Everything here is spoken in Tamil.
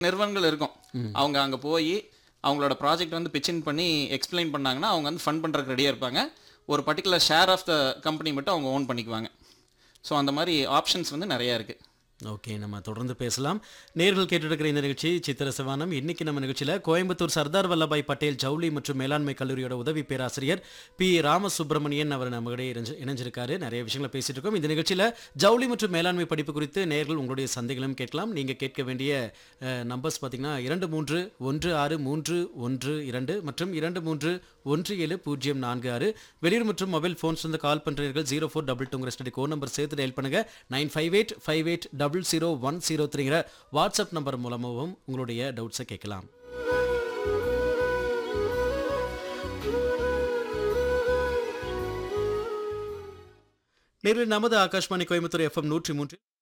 நிறுவனங்கள் இருக்கும் அவங்க அங்கே போய் அவங்களோட ப்ராஜெக்ட் வந்து பிச்சின் பண்ணி எக்ஸ்பிளைன் பண்ணாங்கன்னா அவங்க வந்து ஃபண்ட் பண்ணுறதுக்கு ரெடியாக இருப்பாங்க ஒரு particular share of the company மட்டும் அவங்க ஓன் பண்ணிக்குவாங்க ஸோ அந்த மாதிரி ஆப்ஷன்ஸ் வந்து நிறையா இருக்குது ஓகே நம்ம தொடர்ந்து பேசலாம் நேர்கள் கேட்டுருக்கிற இந்த நிகழ்ச்சி சித்திர சிவானம் இன்னைக்கு நம்ம நிகழ்ச்சியில் கோயம்புத்தூர் சர்தார் வல்லபாய் பட்டேல் ஜவுளி மற்றும் மேலாண்மை கல்லூரியோட உதவி பேராசிரியர் பி ராமசுப்ரமணியன் அவர் நம்மகிட்ட இணைஞ்சு இணைஞ்சிருக்காரு நிறைய விஷயங்களை பேசிட்டு இருக்கோம் இந்த நிகழ்ச்சியில் ஜவுளி மற்றும் மேலாண்மை படிப்பு குறித்து நேர்கள் உங்களுடைய சந்தைகளும் கேட்கலாம் நீங்கள் கேட்க வேண்டிய நம்பர்ஸ் பார்த்தீங்கன்னா இரண்டு மூன்று ஒன்று ஆறு மூன்று ஒன்று இரண்டு மற்றும் இரண்டு மூன்று ஒன்று ஏழு பூஜ்ஜியம் நான்கு ஆறு வெளியூர் மற்றும் மொபைல் ஃபோன்ஸ் வந்து கால் பண்ணுறீர்கள் ஜீரோ ஃபோர் டபுள் டூங்கிற ஸ்டடி கோட் நம்பர் சேர்த்து டயல் பண்ணுங்க nine five eight five eight double zero one zero த்ரீங்கிற வாட்ஸ்அப் நம்பர் மூலமாகவும் உங்களுடைய டவுட்ஸை கேட்கலாம் நேரில் நமது ஆகாஷ்வாணி கோயம்புத்தூர் எஃப்எம் நூற்றி மூன்று